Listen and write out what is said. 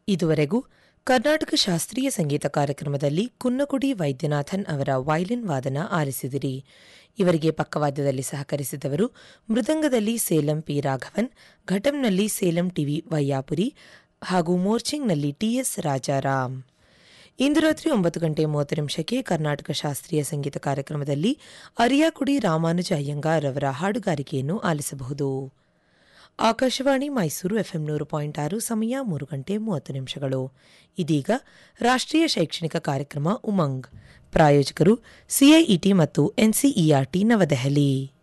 ಇದುವರೆಗೂ ಕರ್ನಾಟಕ ಶಾಸ್ತ್ರೀಯ ಸಂಗೀತ ಕಾರ್ಯಕ್ರಮದಲ್ಲಿ ಕುನ್ನಕುಡಿ ವೈದ್ಯನಾಥನ್ ಅವರ ವೈಲಿನ್ ವಾದನ ಆಲಿಸಿದಿರಿ ಇವರಿಗೆ ಪಕ್ಕವಾದ್ಯದಲ್ಲಿ ಸಹಕರಿಸಿದವರು ಮೃದಂಗದಲ್ಲಿ ಸೇಲಂ ಪಿ ರಾಘವನ್ ಘಟಂನಲ್ಲಿ ಸೇಲಂ ಟಿವಿ ವೈಯಾಪುರಿ ಹಾಗೂ ಮೋರ್ಚಿಂಗ್ನಲ್ಲಿ ಟಿಎಸ್ ರಾಜಾರಾಮ್ ಇಂದು ರಾತ್ರಿ ಒಂಬತ್ತು ಗಂಟೆ ಮೂವತ್ತು ನಿಮಿಷಕ್ಕೆ ಕರ್ನಾಟಕ ಶಾಸ್ತ್ರೀಯ ಸಂಗೀತ ಕಾರ್ಯಕ್ರಮದಲ್ಲಿ ಅರಿಯಾಕುಡಿ ರಾಮಾನುಜ ಅಯ್ಯಂಗಾರ್ ಅವರ ಹಾಡುಗಾರಿಕೆಯನ್ನು ಆಲಿಸಬಹುದು ಆಕಾಶವಾಣಿ ಮೈಸೂರು ಎಫ್ಎಂ ನೂರು ಪಾಯಿಂಟ್ ಆರು ಸಮಯ ಮೂರು ಗಂಟೆ ಮೂವತ್ತು ನಿಮಿಷಗಳು ಇದೀಗ ರಾಷ್ಟ್ರೀಯ ಶೈಕ್ಷಣಿಕ ಕಾರ್ಯಕ್ರಮ ಉಮಂಗ್ ಪ್ರಾಯೋಜಕರು ಸಿಐಇಟಿ ಮತ್ತು ಎನ್ಸಿಇಆರ್ಟಿ ನವದೆಹಲಿ